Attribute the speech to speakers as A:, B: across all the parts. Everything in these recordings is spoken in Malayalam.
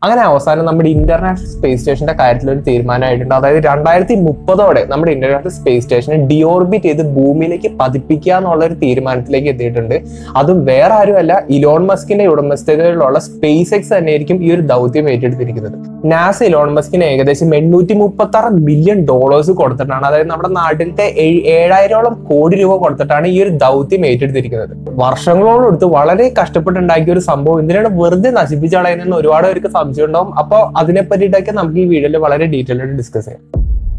A: അങ്ങനെ അവസാനം നമ്മുടെ ഇന്റർനാഷണൽ സ്പേസ് സ്റ്റേഷന്റെ കാര്യത്തിൽ ഒരു തീരുമാനമായിട്ടുണ്ട് അതായത് രണ്ടായിരത്തി മുപ്പതോടെ നമ്മുടെ ഇന്റർനാഷണൽ സ്പേസ് സ്റ്റേഷനെ ഡിയോർബിറ്റ് ചെയ്ത് ഭൂമിയിലേക്ക് പതിപ്പിക്കുക എന്നുള്ള ഒരു തീരുമാനത്തിലേക്ക് എത്തിയിട്ടുണ്ട് അതും വേറെ ആരുമല്ല ഇലോൺ മസ്കിന്റെ ഉടമസ്ഥതയിലുള്ള സ്പേസ് എക്സ് തന്നെയായിരിക്കും ഈ ഒരു ദൗത്യം ഏറ്റെടുത്തിരിക്കുന്നത് നാസ ഇലോൺ മസ്കിന് ഏകദേശം എണ്ണൂറ്റി മുപ്പത്തി ആറ് മില്യൺ ഡോളേഴ്സ് കൊടുത്തിട്ടാണ് അതായത് നമ്മുടെ നാട്ടിലത്തെ ഏഴ് ഏഴായിരോളം കോടി രൂപ കൊടുത്തിട്ടാണ് ഈ ഒരു ദൗത്യം ഏറ്റെടുത്തിരിക്കുന്നത് വർഷങ്ങളോളം എടുത്ത് വളരെ കഷ്ടപ്പെട്ടുണ്ടാക്കിയ ഒരു സംഭവം എന്തിനാണ് വെറുതെ നശിപ്പിച്ച് കളയുന്നതെന്ന് ഒരുപാട് പേർക്ക് സംശയം ഉണ്ടാവും അപ്പോൾ അതിനെ പറ്റിയിട്ടൊക്കെ നമുക്ക് ഈ വീഡിയോയിൽ വളരെ ഡീറ്റെയിൽ ആയിട്ട് ഡിസ്കസ് ചെയ്യാം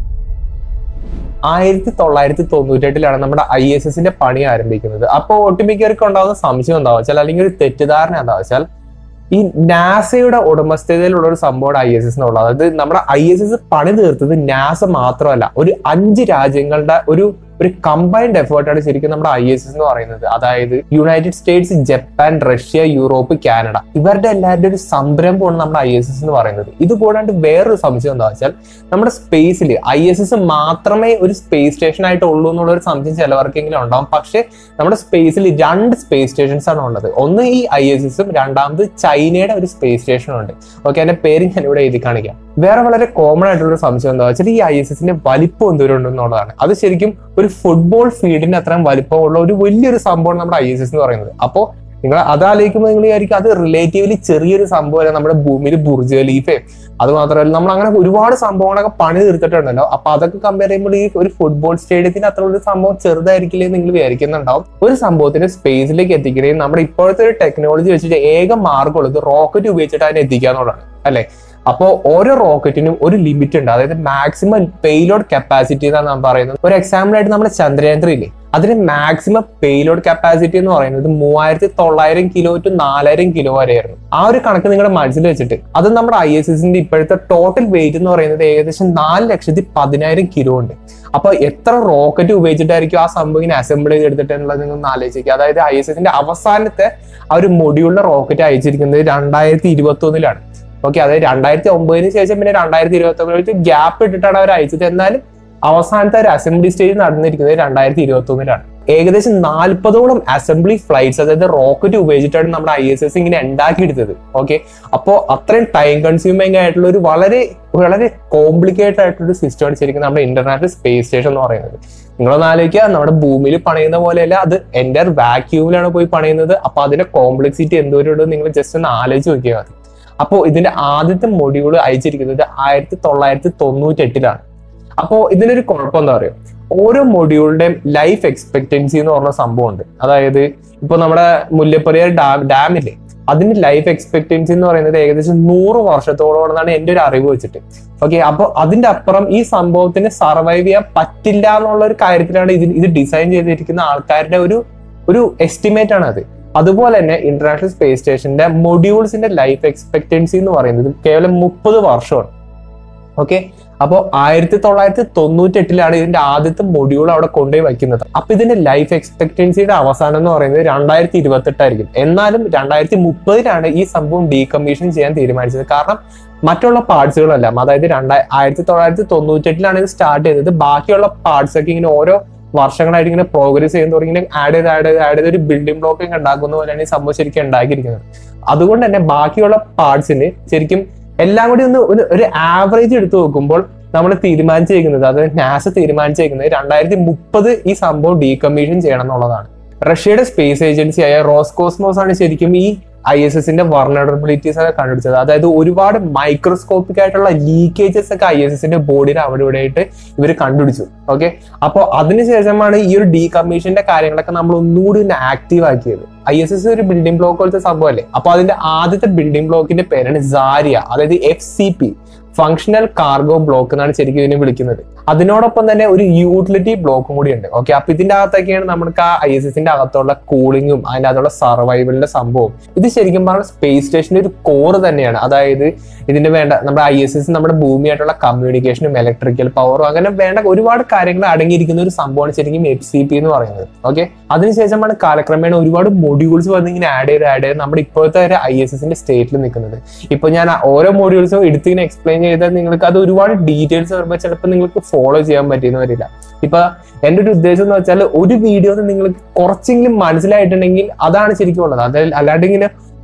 A: ആയിരത്തി തൊള്ളായിരത്തി തൊണ്ണൂറ്റെട്ടിലാണ് നമ്മുടെ ഐ എസ് എസിന്റെ പണി ആരംഭിക്കുന്നത് അപ്പോൾ ഒട്ടുമിക്കവർക്ക് ഉണ്ടാകുന്ന സംശയം എന്താ വെച്ചാൽ അല്ലെങ്കിൽ ഒരു തെറ്റിദ്ധാരണ എന്താ വെച്ചാൽ ഈ നാസയുടെ ഉടമസ്ഥതയിലുള്ള ഒരു സംഭവമാണ് ഐ എസ് എസ് എന്നുള്ളത് അതായത് നമ്മുടെ ഐ എസ് എസ് പണി തീർത്തത് നാസ മാത്രമല്ല ഒരു അഞ്ച് രാജ്യങ്ങളുടെ ഒരു ഒരു കമ്പൈൻഡ് എഫേർട്ടാണ് ശരിക്കും നമ്മുടെ ഐ എസ് എസ് എന്ന് പറയുന്നത് അതായത് united states Japan Russia Europe Canada ഇവരുടെ എല്ലാവരുടെ ഒരു സംരംഭമാണ് നമ്മുടെ ഐ എസ് എസ് എന്ന് പറയുന്നത് ഇത് കൂടാണ്ട് വേറൊരു സംശയം എന്താ വെച്ചാൽ നമ്മുടെ സ്പേസിൽ ഐ എസ് എസ് മാത്രമേ ഒരു സ്പേസ് സ്റ്റേഷൻ ആയിട്ട് ഉള്ളൂ എന്നുള്ള ഒരു സംശയം ചിലവർക്കെങ്കിലും ഉണ്ടാവും പക്ഷേ നമ്മുടെ സ്പേസിൽ രണ്ട് സ്പേസ് സ്റ്റേഷൻസ് ആണ് ഉള്ളത് ഒന്ന് ഈ ഐ എസ് എസും രണ്ടാമത് ചൈനയുടെ ഒരു സ്പേസ് സ്റ്റേഷനും ഉണ്ട് ഓക്കെ അതിന്റെ പേര് ഞാൻ ഇവിടെ എഴുതി കാണിക്കാം വേറെ വളരെ കോമൺ ആയിട്ടുള്ള ഒരു സംശയം എന്താ വെച്ചാൽ ഈ ഐ എസ് എസിന്റെ വലിപ്പം എന്തോരം ഉണ്ടെന്നുള്ളതാണ് അത് ശരിക്കും ഒരു ഫുട്ബോൾ ഫീൽഡിന്റെ അത്രയും വലിപ്പമുള്ള ഒരു വലിയൊരു സംഭവമാണ് നമ്മുടെ ഐ എസ് എസ് എന്ന് പറയുന്നത് അപ്പോൾ നിങ്ങൾ അതാലോചിക്കുമ്പോൾ നിങ്ങൾ വിചാരിക്കും അത് റിലേറ്റീവ്ലി ചെറിയൊരു സംഭവമല്ല നമ്മുടെ ഭൂമിയിൽ ബുർജ് ഖലീഫെ അത് മാത്രമല്ല നമ്മൾ അങ്ങനെ ഒരുപാട് സംഭവങ്ങളൊക്കെ പണി തീർത്തിട്ടുണ്ടല്ലോ അപ്പൊ അതൊക്കെ കമ്പയർ ചെയ്യുമ്പോൾ ഈ ഒരു ഫുട്ബോൾ സ്റ്റേഡിയത്തിന് അത്ര ഒരു സംഭവം ചെറുതായിരിക്കില്ലേ എന്ന് നിങ്ങൾ വിചാരിക്കുന്നുണ്ടാവും ഒരു സംഭവത്തിന് സ്പേസിലേക്ക് എത്തിക്കണമെങ്കിൽ നമ്മുടെ ഇപ്പോഴത്തെ ഒരു ടെക്നോളജി വെച്ചിട്ട് ഏക മാർഗമുള്ളത് റോക്കറ്റ് ഉപയോഗിച്ചിട്ട് അതിനെ എത്തിക്കുക എന്നുള്ളതാണ് അല്ലെ അപ്പോൾ ഓരോ റോക്കറ്റിനും ഒരു ലിമിറ്റ് ഉണ്ട് അതായത് മാക്സിമം പേലോഡ് കപ്പാസിറ്റി എന്നാണ് നാം പറയുന്നത് ഒരു എക്സാമ്പിൾ ആയിട്ട് നമ്മുടെ ചന്ദ്രയാന്ത്ര ഇല്ലേ അതിന് മാക്സിമം പേലോഡ് കപ്പാസിറ്റി എന്ന് പറയുന്നത് മൂവായിരത്തി തൊള്ളായിരം കിലോ ടു നാലായിരം കിലോ വരെയായിരുന്നു ആ ഒരു കണക്ക് നിങ്ങളുടെ മനസ്സിൽ വെച്ചിട്ട് അത് നമ്മുടെ ഐ എസ് എസിന്റെ ഇപ്പോഴത്തെ ടോട്ടൽ വെയിറ്റ് എന്ന് പറയുന്നത് ഏകദേശം നാല് ലക്ഷത്തി പതിനായിരം കിലോ ഉണ്ട് അപ്പൊ എത്ര റോക്കറ്റ് ഉപയോഗിച്ചിട്ടായിരിക്കും ആ സംഭവം ഇങ്ങനെ അസംബിൾ ചെയ്തെടുത്തിട്ട് എന്നുള്ളത് നിങ്ങൾ ഒന്ന് ആലോചിക്കുക അതായത് ഐ എസ് എസിന്റെ അവസാനത്തെ ആ ഒരു മൊഡ്യൂളിലെ റോക്കറ്റ് അയച്ചിരിക്കുന്നത് രണ്ടായിരത്തി ഇരുപത്തി ഒന്നിലാണ് ഓക്കെ അതായത് രണ്ടായിരത്തി ഒമ്പതിന് ശേഷം പിന്നെ രണ്ടായിരത്തി ഇരുപത്തി ഒമ്പതിലേക്ക് ഗ്യാപ്പ് ഇട്ടിട്ടാണ് അവർ അയച്ചത് എന്നാലും അവസാനത്തെ ഒരു അസംബ്ലി സ്റ്റേജ് നടന്നിരിക്കുന്നത് രണ്ടായിരത്തി ഇരുപത്തി ഒന്നിലാണ് ഏകദേശം നാൽപ്പതോളം അസംബ്ലി ഫ്ലൈറ്റ്സ് അതായത് റോക്കറ്റ് ഉപയോഗിച്ചിട്ടാണ് നമ്മുടെ ഐ എസ് എസ് ഇങ്ങനെ ഉണ്ടാക്കിയെടുത്തത് ഓക്കെ അപ്പോൾ അത്രയും ടൈം കൺസ്യൂമിങ് ആയിട്ടുള്ള ഒരു വളരെ വളരെ കോംപ്ലിക്കേറ്റഡ് ആയിട്ടുള്ള ഒരു സിസ്റ്റമാണ് ശരിക്കും നമ്മുടെ ഇന്റർനാഷണൽ സ്പേസ് സ്റ്റേഷൻ എന്ന് പറയുന്നത് നിങ്ങളൊന്ന് ആലോചിക്കുക നമ്മുടെ ഭൂമിയിൽ പണിയുന്ന പോലെയല്ല അത് എൻ്റെ വാക്യൂമിലാണ് പോയി പണിയുന്നത് അപ്പൊ അതിന്റെ കോംപ്ലക്സിറ്റി എന്തോരം നിങ്ങൾ ജസ്റ്റ് ഒന്ന് ആലോചിച്ച് നോക്കിയാൽ മതി അപ്പോൾ ഇതിന്റെ ആദ്യത്തെ മൊഡ്യൂൾ അയച്ചിരിക്കുന്നത് ആയിരത്തി തൊള്ളായിരത്തി തൊണ്ണൂറ്റി എട്ടിലാണ് അപ്പോൾ ഇതിനൊരു കുഴപ്പം എന്താ പറയുക ഓരോ മൊഡ്യൂളിന്റെയും ലൈഫ് എക്സ്പെക്ടൻസി എന്ന് പറഞ്ഞ സംഭവം ഉണ്ട് അതായത് ഇപ്പൊ നമ്മുടെ മുല്ലപ്പെരിയാർ ഡാം ഡാമില്ലേ അതിന്റെ ലൈഫ് എക്സ്പെക്ടൻസി എന്ന് പറയുന്നത് ഏകദേശം നൂറ് വർഷത്തോളമാണെന്നാണ് എൻ്റെ ഒരു അറിവ് വെച്ചിട്ട് ഓക്കെ അപ്പൊ അതിന്റെ അപ്പുറം ഈ സംഭവത്തിന് സർവൈവ് ചെയ്യാൻ പറ്റില്ല എന്നുള്ള ഒരു കാര്യത്തിലാണ് ഇത് ഇത് ഡിസൈൻ ചെയ്തിരിക്കുന്ന ആൾക്കാരുടെ ഒരു ഒരു എസ്റ്റിമേറ്റ് ആണ് അത് അതുപോലെ തന്നെ ഇന്റർനാഷണൽ സ്പേസ് സ്റ്റേഷന്റെ മൊഡ്യൂൾസിന്റെ ലൈഫ് എക്സ്പെക്ടൻസി എന്ന് പറയുന്നത് കേവലം മുപ്പത് വർഷമാണ് ഓക്കെ അപ്പോൾ ആയിരത്തി തൊള്ളായിരത്തി തൊണ്ണൂറ്റി എട്ടിലാണ് ഇതിന്റെ ആദ്യത്തെ മൊഡ്യൂൾ അവിടെ കൊണ്ടുപോയി വയ്ക്കുന്നത് അപ്പൊ ഇതിന്റെ ലൈഫ് എക്സ്പെക്ടൻസിയുടെ അവസാനം എന്ന് പറയുന്നത് രണ്ടായിരത്തി ഇരുപത്തെട്ടായിരിക്കും എന്നാലും രണ്ടായിരത്തി മുപ്പതിലാണ് ഈ സംഭവം ഡീകമ്മീഷൻ ചെയ്യാൻ തീരുമാനിച്ചത് കാരണം മറ്റുള്ള പാർട്സുകളെല്ലാം അതായത് രണ്ടായി ആയിരത്തി തൊള്ളായിരത്തി തൊണ്ണൂറ്റി എട്ടിലാണ് ഇത് സ്റ്റാർട്ട് ചെയ്തത് ബാക്കിയുള്ള പാർട്സ് ഒക്കെ ഇങ്ങനെ ഓരോ വർഷങ്ങളായിട്ട് ഇങ്ങനെ പ്രോഗ്രസ് ചെയ്യുന്ന തുടങ്ങി ഇങ്ങനെ ആഡ് ചെയ്ത് ആഡ് ചെയ്ത് ആഡ് ചെയ്ത് ഒരു ബിൽഡിംഗ് ബ്ലോക്ക് ഒക്കെ ഉണ്ടാക്കുന്ന പോലെയാണ് ഈ സംഭവം ശരിക്കും ഉണ്ടാക്കിയിരിക്കുന്നത് അതുകൊണ്ട് തന്നെ ബാക്കിയുള്ള പാർട്സിന് ശരിക്കും എല്ലാം കൂടി ഒന്ന് ഒരു ഒരു ആവറേജ് എടുത്തു നോക്കുമ്പോൾ നമ്മൾ തീരുമാനിച്ചേക്കുന്നത് അതായത് നാസ തീരുമാനിച്ചേക്കുന്നത് രണ്ടായിരത്തി മുപ്പത് ഈ സംഭവം ഡീകമ്മീഷൻ ചെയ്യണം എന്നുള്ളതാണ് റഷ്യയുടെ സ്പേസ് ഏജൻസി ആയ റോസ്കോസ്മോസ് ആണ് ശരിക്കും ഈ ഐ എസ് എസിന്റെ വർണറബിലിറ്റീസ് ഒക്കെ കണ്ടുപിടിച്ചത് അതായത് ഒരുപാട് മൈക്രോസ്കോപ്പിക് ആയിട്ടുള്ള ലീക്കേജസ് ഒക്കെ ഐ എസ് എസിന്റെ ബോഡിയിൽ അവിടെ ഇവിടെ ആയിട്ട് ഇവർ കണ്ടുപിടിച്ചു ഓക്കെ അപ്പോൾ അതിനുശേഷമാണ് ഈ ഒരു ഡീകമ്മീഷന്റെ കാര്യങ്ങളൊക്കെ നമ്മൾ ഒന്നുകൂടി ഒന്ന് ആക്റ്റീവ് ആക്കിയത് ഐ എസ് എസ് ഒരു ബിൽഡിംഗ് ബ്ലോക്ക് പോലത്തെ സംഭവമല്ലേ അപ്പൊ അതിന്റെ ആദ്യത്തെ ബിൽഡിംഗ് ബ്ലോക്കിന്റെ പേരാണ് സാരിയ അതായത് F C P functional cargo block എന്നാണ് ശരിക്കും ഇതിനെ വിളിക്കുന്നത് അതിനോടൊപ്പം തന്നെ ഒരു യൂട്ടിലിറ്റി ബ്ലോക്കും കൂടി ഉണ്ട് ഓക്കെ അപ്പൊ ഇതിന്റെ അകത്തൊക്കെയാണ് നമുക്ക് ആ ഐ എസ് എസിന്റെ അകത്തുള്ള കൂളിങ്ങും അതിന്റെ അകത്തുള്ള സർവൈവലിന്റെ സംഭവം ഇത് ശരിക്കും പറഞ്ഞാൽ സ്പേസ് സ്റ്റേഷന്റെ ഒരു കോറ് തന്നെയാണ് അതായത് ഇതിന് വേണ്ട നമ്മുടെ ഐ എസ് എസ് നമ്മുടെ ഭൂമിയായിട്ടുള്ള കമ്മ്യൂണിക്കേഷനും ഇലക്ട്രിക്കൽ പവറും അങ്ങനെ വേണ്ട ഒരുപാട് കാര്യങ്ങൾ അടങ്ങിയിരിക്കുന്ന ഒരു സംഭവമാണ് ശരിക്കും എഫ് സി പി എന്ന് പറയുന്നത് ഓക്കെ അതിനുശേഷമാണ് കാലക്രമേണ ഒരുപാട് മൊഡ്യൂൾസ് വന്ന് ഇങ്ങനെ ആഡ് ചെയ്ത് ആഡ് ചെയ്ത് നമ്മുടെ ഇപ്പോഴത്തെ ഒരു ഐ എസ് എസിന്റെ സ്റ്റേറ്റിൽ നിൽക്കുന്നത് ഇപ്പൊ ഞാൻ ആ ഓരോ മൊഡ്യൂൾസും എടുത്തിങ്ങനെ എക്സ്പ്ലെയിൻ ചെയ്താൽ നിങ്ങൾക്ക് അത് ഒരുപാട് ഡീറ്റെയിൽസ് വരുമ്പോൾ ചിലപ്പോൾ നിങ്ങൾക്ക് ഫോളോ ചെയ്യാൻ പറ്റിയെന്ന് വരില്ല ഇപ്പൊ എന്റെ ഒരു ഉദ്ദേശം എന്ന് വെച്ചാൽ ഒരു വീഡിയോ നിങ്ങൾക്ക് കുറച്ചെങ്കിലും മനസ്സിലായിട്ടുണ്ടെങ്കിൽ അതാണ് ശരിക്കും ഉള്ളത് അതായത് അല്ലാണ്ട് ഇങ്ങനെ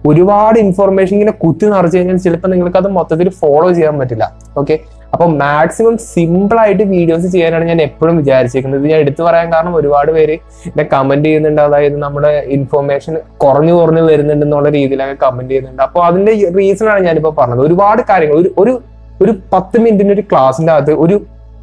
A: ഒരുപാട് ഇൻഫർമേഷൻ ഇങ്ങനെ കുത്തി നിറച്ച് കഴിഞ്ഞാൽ ചിലപ്പോൾ നിങ്ങൾക്ക് അത് മൊത്തത്തിൽ ഫോളോ ചെയ്യാൻ പറ്റില്ല ഓക്കെ അപ്പൊ മാക്സിമം സിമ്പിൾ ആയിട്ട് വീഡിയോസ് ചെയ്യാനാണ് ഞാൻ എപ്പോഴും വിചാരിച്ചിരിക്കുന്നത് ഇത് ഞാൻ എടുത്തു പറയാൻ കാരണം ഒരുപാട് പേര് എന്നെ കമന്റ് ചെയ്യുന്നുണ്ട് അതായത് നമ്മുടെ ഇൻഫർമേഷൻ കുറഞ്ഞു കുറഞ്ഞു വരുന്നുണ്ട് എന്നുള്ള രീതിയിലൊക്കെ കമന്റ് ചെയ്യുന്നുണ്ട് അപ്പോൾ അതിന്റെ റീസൺ ആണ് ഞാനിപ്പോ പറഞ്ഞത് ഒരുപാട് കാര്യങ്ങൾ ഒരു ഒരു ഒരു പത്ത് മിനിറ്റിന്റെ ഒരു ക്ലാസ്സിന്റെ അകത്ത് ഒരു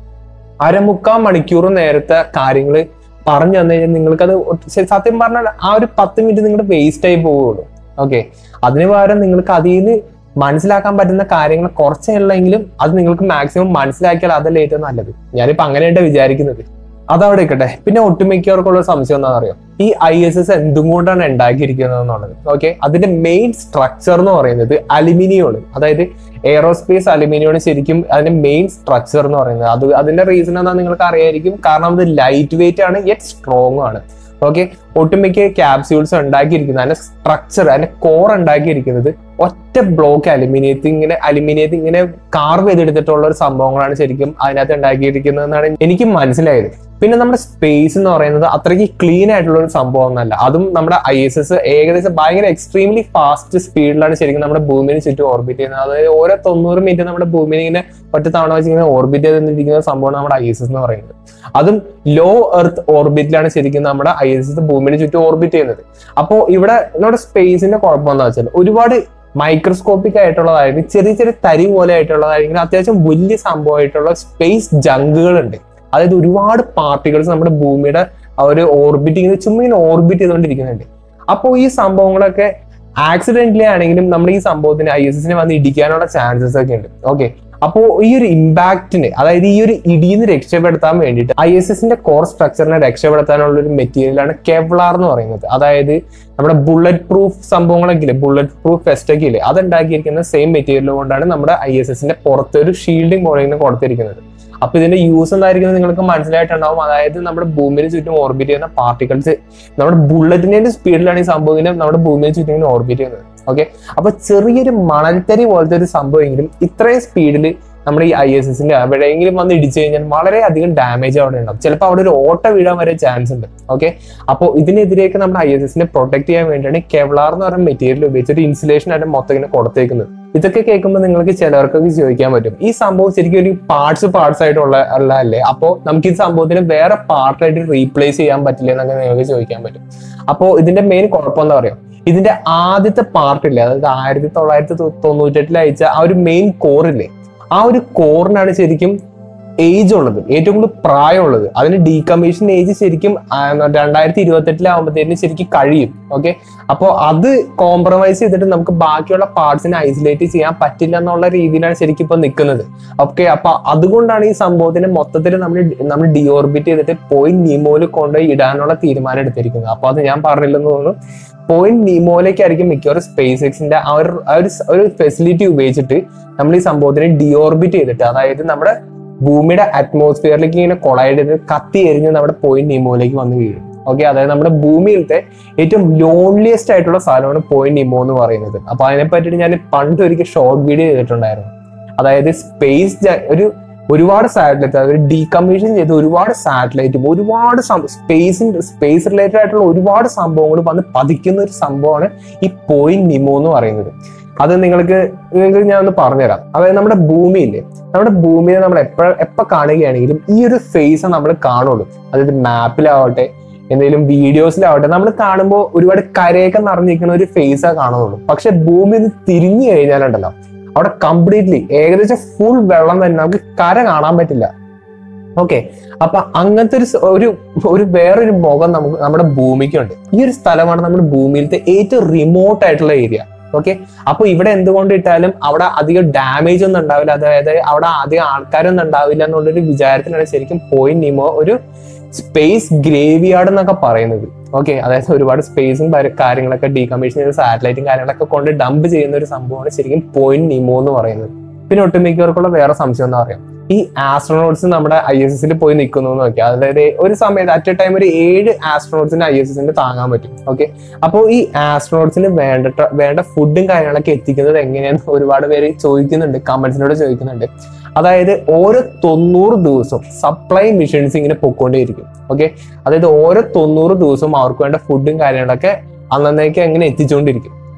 A: അരമുക്കാൽ മണിക്കൂർ നേരത്തെ കാര്യങ്ങൾ പറഞ്ഞു തന്നു കഴിഞ്ഞാൽ നിങ്ങൾക്കത് ഒട്ട് ശരി, സത്യം പറഞ്ഞാൽ ആ ഒരു പത്ത് മിനിറ്റ് നിങ്ങളുടെ വേസ്റ്റ് ആയി പോവുള്ളൂ ഓക്കെ അതിന് പകരം നിങ്ങൾക്ക് അതിൽ നിന്ന് മനസ്സിലാക്കാൻ പറ്റുന്ന കാര്യങ്ങൾ കുറച്ചേ ഉള്ളെങ്കിലും അത് നിങ്ങൾക്ക് മാക്സിമം മനസ്സിലാക്കിയാൽ അതല്ലേ ഏറ്റവും നല്ലത് ഞാനിപ്പോ അങ്ങനെയായിട്ട് വിചാരിക്കുന്നത് അതവിടെ ഇരിക്കട്ടെ പിന്നെ ഒട്ടുമിക്കവർക്കുള്ള സംശയം എന്താണെന്ന് അറിയാം ഈ ഐ എസ് എസ് എന്തും കൊണ്ടാണ് ഉണ്ടാക്കിയിരിക്കുന്നത് എന്നുള്ളത് ഓക്കെ അതിന്റെ മെയിൻ സ്ട്രക്ചർ എന്ന് പറയുന്നത് അലുമിനിയം ആണ് അതായത് എയറോസ്പേസ് അലുമിനിയം ആണ് ശരിക്കും അതിന്റെ മെയിൻ സ്ട്രക്ചർ എന്ന് പറയുന്നത് അത് അതിന്റെ റീസൺ എന്താ നിങ്ങൾക്ക് അറിയായിരിക്കും കാരണം അത് ലൈറ്റ് വെയിറ്റ് ആണ് യെറ്റ് സ്ട്രോങ് ആണ് ഓക്കെ ഒട്ടുമിക്ക ക്യാപ്സ്യൂൾസ് ഉണ്ടാക്കിയിരിക്കുന്നത് അതിന്റെ സ്ട്രക്ചർ അതിന്റെ കോർ ഉണ്ടാക്കിയിരിക്കുന്നത് ഒറ്റ ബ്ലോക്ക് അലുമിനിയത്തിൽ ഇങ്ങനെ അലുമിനിയത്തിൽ ഇങ്ങനെ കാർവ് ചെയ്തെടുത്തിട്ടുള്ള ഒരു സംഭവങ്ങളാണ് ശരിക്കും അതിനകത്ത് ഉണ്ടാക്കിയിരിക്കുന്നത് എന്നാണ് എനിക്ക് മനസ്സിലായത് പിന്നെ നമ്മുടെ സ്പേസ് എന്ന് പറയുന്നത് അത്രയ്ക്ക് ക്ലീൻ ആയിട്ടുള്ള ഒരു സംഭവം ഒന്നല്ല അതും നമ്മുടെ ഐ എസ് എസ് ഏകദേശം ഭയങ്കര എക്സ്ട്രീംലി ഫാസ്റ്റ് സ്പീഡിലാണ് ശരിക്കും നമ്മുടെ ഭൂമിന് ചുറ്റും ഓർബിറ്റ് ചെയ്യുന്നത് അതായത് ഓരോ തൊണ്ണൂറ് മിനിറ്റ് നമ്മുടെ ഭൂമിനെ ഇങ്ങനെ ഒറ്റ തവണ വെച്ച് ഇങ്ങനെ ഓർബിറ്റ് ചെയ്തിരിക്കുന്ന സംഭവമാണ് നമ്മുടെ ഐ എസ് എസ് എന്ന് പറയുന്നത് അതും ലോ എർത്ത് ഓർബിറ്റിലാണ് ശരിക്കും നമ്മുടെ ഐ എസ് എസ് ഭൂമിന് ചുറ്റും ഓർബിറ്റ് ചെയ്യുന്നത് അപ്പോൾ ഇവിടെ നമ്മുടെ സ്പേസിന്റെ കുഴപ്പം എന്താ വെച്ചാൽ ഒരുപാട് മൈക്രോസ്കോപ്പിക് ആയിട്ടുള്ളതായിരിക്കും ചെറിയ ചെറിയ തരി പോലെ ആയിട്ടുള്ളതായിരിക്കും അത്യാവശ്യം വലിയ സംഭവമായിട്ടുള്ള സ്പേസ് ജങ്കുകളുണ്ട് അതായത് ഒരുപാട് പാർട്ടികൾസ് നമ്മുടെ ഭൂമിയുടെ ആ ഒരു ഓർബിറ്റ് ഇങ്ങനെ ചുമ്മാ ഇങ്ങനെ ഓർബിറ്റ് ചെയ്തുകൊണ്ടിരിക്കുന്നുണ്ട് അപ്പോൾ ഈ സംഭവങ്ങളൊക്കെ ആക്സിഡന്റലി ആണെങ്കിലും നമ്മുടെ ഈ സംഭവത്തിന് ഐ എസ് എസിനെ വന്ന് ഇടിക്കാനുള്ള ചാൻസസ് ഒക്കെ ഉണ്ട് ഓക്കെ അപ്പോൾ ഈ ഒരു ഇമ്പാക്റ്റിന് അതായത് ഈ ഒരു ഇടിയിൽ രക്ഷപ്പെടുത്താൻ വേണ്ടിയിട്ട് ഐ എസ് എസിന്റെ കോർ സ്ട്രക്ചറിനെ രക്ഷപ്പെടുത്താനുള്ള ഒരു മെറ്റീരിയലാണ് കെവ്ലാർ എന്ന് പറയുന്നത് അതായത് നമ്മുടെ ബുള്ളറ്റ് പ്രൂഫ് സംഭവങ്ങളൊക്കെ ഇല്ലേ ബുള്ളറ്റ് പ്രൂഫ് വെസ്റ്റ് ഒക്കെ ഇല്ലേ അത് ഉണ്ടാക്കിയിരിക്കുന്ന സെയിം മെറ്റീരിയൽ കൊണ്ടാണ് നമ്മുടെ ഐ എസ് എസിന്റെ പുറത്ത് ഒരു ഷീൽഡിംഗ് പോലെ ഇങ്ങനെ കൊടുത്തിരിക്കുന്നത് അപ്പൊ ഇതിന്റെ യൂസ് എന്തായിരിക്കും നിങ്ങൾക്ക് മനസ്സിലായിട്ടുണ്ടാവും അതായത് നമ്മുടെ ഭൂമിയിൽ ചുറ്റും ഓർബിറ്റ് ചെയ്യുന്ന പാർട്ടിക്കിൾസ് നമ്മുടെ ബുള്ളറ്റിന്റെ സ്പീഡിലാണ് ഈ സംഭവം ഇങ്ങനെ നമ്മുടെ ഭൂമിയിൽ ചുറ്റും ഇങ്ങനെ ഓർബിറ്റ് ചെയ്യുന്നത് ഓക്കെ അപ്പൊ ചെറിയൊരു മണൽത്തരി പോലത്തെ ഒരു സംഭവമെങ്കിലും ഇത്രയും സ്പീഡിൽ നമ്മുടെ ഈ ഐ എസ് എസിന്റെ എവിടെയെങ്കിലും വന്ന് ഇടിച്ചു കഴിഞ്ഞാൽ വളരെയധികം ഡാമേജ് അവിടെ ഉണ്ടാവും ചിലപ്പോൾ അവിടെ ഒരു ഓട്ട വീഴാൻ വരെ ചാൻസ് ഉണ്ട് ഓക്കെ അപ്പോൾ ഇതിനെതിരെയൊക്കെ നമ്മുടെ ഐ എസ് എസിനെ പ്രൊട്ടക്ട് ചെയ്യാൻ വേണ്ടിയാണ് കെവ്ലാർ എന്ന് പറയുന്ന മെറ്റീരിയൽ ഉപയോഗിച്ചിട്ട് ഇൻസുലേഷൻ ആയിട്ട് മൊത്തം ഇങ്ങനെ കൊടുത്തേക്കുന്നത് ഇതൊക്കെ കേൾക്കുമ്പോൾ നിങ്ങൾക്ക് ചിലർക്കൊക്കെ ചോദിക്കാൻ പറ്റും ഈ സംഭവം ശരിക്കും ഒരു പാർട്സ് പാർട്സ് ആയിട്ടുള്ള ഉള്ളതല്ലേ അപ്പോൾ നമുക്ക് ഈ സംഭവത്തിന് വേറെ പാർട്ടായിട്ട് റീപ്ലേസ് ചെയ്യാൻ പറ്റില്ല എന്നൊക്കെ നിങ്ങൾക്ക് ചോദിക്കാൻ പറ്റും അപ്പോൾ ഇതിന്റെ മെയിൻ കുഴപ്പം എന്താ പറയുക ഇതിന്റെ ആദ്യത്തെ പാർട്ടില്ലേ അതായത് ആയിരത്തി തൊള്ളായിരത്തി തൊണ്ണൂറ്റെട്ടിൽ അയച്ച ആ ഒരു മെയിൻ കോറില്ലേ ആ ഒരു കോറിനാണ് ശരിക്കും ഏജ് ഉള്ളത് ഏറ്റവും കൂടുതൽ പ്രായമുള്ളത് അതിന് ഡീകമ്മീഷൻ ഏജ് ശരിക്കും ആ, രണ്ടായിരത്തി ഇരുപത്തെട്ടിലാവുമ്പോഴത്തേന് ശരിക്കും കഴിയും ഓക്കെ അപ്പോൾ അത് കോംപ്രമൈസ് ചെയ്തിട്ട് നമുക്ക് ബാക്കിയുള്ള പാർട്സിനെ ഐസൊലേറ്റ് ചെയ്യാൻ പറ്റില്ല എന്നുള്ള രീതിയിലാണ് ശരിക്കും ഇപ്പൊ നിൽക്കുന്നത് ഓക്കെ അപ്പൊ അതുകൊണ്ടാണ് ഈ സംഭവത്തിന് മൊത്തത്തിൽ നമ്മൾ നമ്മൾ ഡിയോർബിറ്റ് ചെയ്തിട്ട് പോയിന്റ് നീമോയിൽ കൊണ്ടുപോയി ഇടാനുള്ള തീരുമാനം എടുത്തിരിക്കുന്നത് അപ്പൊ അത് ഞാൻ പറഞ്ഞില്ലെന്ന് തോന്നുന്നു പോയിന്റ് നീമോയിലേക്കായിരിക്കും മിക്കവാറും സ്പേസ് എക്സിന്റെ ആ ഒരു ആ ഒരു സ- ഒരു ഫെസിലിറ്റി ഉപയോഗിച്ചിട്ട് നമ്മൾ ഈ സംഭവത്തിനെ ഡിയോർബിറ്റ് ചെയ്തിട്ട് അതായത് നമ്മുടെ ഭൂമിയുടെ അറ്റ്മോസ്ഫിയറിലേക്ക് ഇങ്ങനെ കൊളൈഡ് ചെയ്ത് കത്തി എരിഞ്ഞ് നമ്മുടെ പോയിന്റ് നീമോയിലേക്ക് വന്ന് വീഴും ഓക്കെ അതായത് നമ്മുടെ ഭൂമിയിലത്തെ ഏറ്റവും ലോൺലിയസ്റ്റ് ആയിട്ടുള്ള സാധനമാണ് പോയിന്റ് നിമോ എന്ന് പറയുന്നത് അപ്പൊ അതിനെ പറ്റിയിട്ട് ഞാൻ പണ്ട് ഒരിക്കൽ ഷോർട്ട് വീഡിയോ ചെയ്തിട്ടുണ്ടായിരുന്നു അതായത് സ്പേസ് ഒരു ഒരുപാട് സാറ്റലൈറ്റ് അതായത് ഡീകമ്മീഷൻ ചെയ്ത ഒരുപാട് സാറ്റലൈറ്റും ഒരുപാട് സ്പേസിന്റെ സ്പേസ് റിലേറ്റഡ് ആയിട്ടുള്ള ഒരുപാട് സംഭവങ്ങൾ വന്ന് പതിക്കുന്ന ഒരു സംഭവമാണ് ഈ പോയിന്റ് നിമോ എന്ന് പറയുന്നത് അത് നിങ്ങൾക്ക് നിങ്ങൾക്ക് ഞാൻ ഒന്ന് പറഞ്ഞുതരാം അതായത് നമ്മുടെ ഭൂമിയില്ലേ നമ്മുടെ ഭൂമിയെ നമ്മൾ എപ്പോഴ എപ്പോ കാണുകയാണെങ്കിലും ഈ ഒരു ഫേസ് നമ്മൾ കാണുള്ളൂ അതായത് മാപ്പിലാവട്ടെ എന്തെങ്കിലും വീഡിയോസിലാവട്ടെ നമ്മൾ കാണുമ്പോൾ ഒരുപാട് കരയൊക്കെ നിറഞ്ഞിരിക്കുന്ന ഒരു ഫേസാ കാണുന്നുള്ളൂ പക്ഷെ ഭൂമി ഒന്ന് തിരിഞ്ഞു കഴിഞ്ഞാലുണ്ടല്ലോ അവിടെ കംപ്ലീറ്റ്ലി ഏകദേശം ഫുൾ വെള്ളം തന്നെ നമുക്ക് കര കാണാൻ പറ്റില്ല ഓക്കെ അപ്പൊ അങ്ങനത്തെ ഒരു സ- ഒരു ഒരു വേറൊരു മുഖം നമുക്ക് നമ്മുടെ ഭൂമിക്കുണ്ട് ഈ ഒരു സ്ഥലമാണ് നമ്മുടെ ഭൂമിയിലത്തെ ഏറ്റവും റിമോട്ട് ആയിട്ടുള്ള ഏരിയ ഓക്കെ അപ്പൊ ഇവിടെ എന്തുകൊണ്ട് ഇട്ടാലും അവിടെ അധികം ഡാമേജ് ഒന്നും ഉണ്ടാവില്ല അതായത് അവിടെ അധികം ആൾക്കാരൊന്നും ഉണ്ടാവില്ല എന്നുള്ളൊരു വിചാരത്തിലാണ് ശരിക്കും പോയിന്റ് നിമോ ഒരു സ്പേസ് ഗ്രേവിയാർഡ് എന്നൊക്കെ പറയുന്നത് ഓക്കെ അതായത് ഒരുപാട് സ്പേസും കാര്യങ്ങളൊക്കെ ഡീകമ്മീഷൻ ചെയ്ത സാറ്റലൈറ്റും കാര്യങ്ങളൊക്കെ കൊണ്ട് ഡംപ് ചെയ്യുന്ന ഒരു സംഭവമാണ് ശരിക്കും പോയിന്റ് നിമോ എന്ന് പറയുന്നത് പിന്നെ ഒട്ടുമിക്കവർക്കുള്ള വേറെ സംശയം എന്താ പറയാം ഈ ആസ്ട്രോണോട്സ് നമ്മുടെ ഐ എസ് എസിൽ പോയി നിൽക്കുന്നു എന്ന് നോക്കിയാൽ അതായത് ഒരു സമയത്ത് അറ്റ് എ ടൈം ഒരു ഏഴ് ആസ്ട്രോണോട്സിന് ഐ എസ് എസിന് താങ്ങാൻ പറ്റും ഓക്കെ അപ്പോൾ ഈ ആസ്ട്രോണോട്സിന് വേണ്ട വേണ്ട ഫുഡും കാര്യങ്ങളൊക്കെ എത്തിക്കുന്നത് എങ്ങനെയാന്ന് ഒരുപാട് പേര് ചോദിക്കുന്നുണ്ട് കമന്റ്സിനോട് ചോദിക്കുന്നുണ്ട് അതായത് ഓരോ തൊണ്ണൂറ് ദിവസവും സപ്ലൈ മിഷൻസ് ഇങ്ങനെ പൊക്കോണ്ടേയിരിക്കും ഓക്കെ അതായത് ഓരോ തൊണ്ണൂറ് ദിവസവും അവർക്ക് വേണ്ട ഫുഡും കാര്യങ്ങളൊക്കെ അന്നേക്ക് എങ്ങനെ എത്തിച്ചുകൊണ്ടിരിക്കും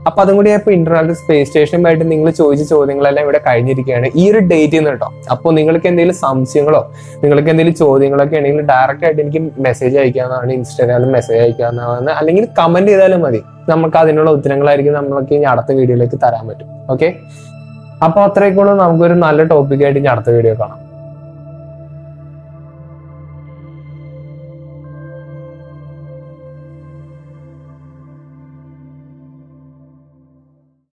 A: അപ്പൊ അതും കൂടി ഇപ്പൊ ഇന്റർനാഷണൽ സ്പേസ് സ്റ്റേഷനുമായിട്ട് നിങ്ങൾ ചോദിച്ച ചോദ്യങ്ങളെല്ലാം ഇവിടെ കഴിഞ്ഞിരിക്കുകയാണ് ഈ ഒരു ഡേറ്റിൽ നിന്ന് കേട്ടോ അപ്പോൾ നിങ്ങൾക്ക് എന്തെങ്കിലും സംശയങ്ങളോ നിങ്ങൾക്ക് എന്തെങ്കിലും ചോദ്യങ്ങളൊക്കെ ഉണ്ടെങ്കിൽ ഡയറക്റ്റ് ആയിട്ട് എനിക്ക് മെസ്സേജ് അയക്കാവുന്നതാണ് ഇൻസ്റ്റാഗ്രാമിൽ മെസ്സേജ് അയക്കാവുന്നതാണ് അല്ലെങ്കിൽ കമന്റ് ചെയ്താലും മതി നമുക്ക് അതിനുള്ള ഉത്തരങ്ങളായിരിക്കും നമ്മൾക്ക് ഇനി അടുത്ത വീഡിയോയിലേക്ക് തരാൻ പറ്റും ഓക്കെ അപ്പൊ അത്രയൊക്കെയുള്ളൂ നമുക്കൊരു നല്ല ടോപ്പിക്കായിട്ട് ഇനി അടുത്ത വീഡിയോ കാണാം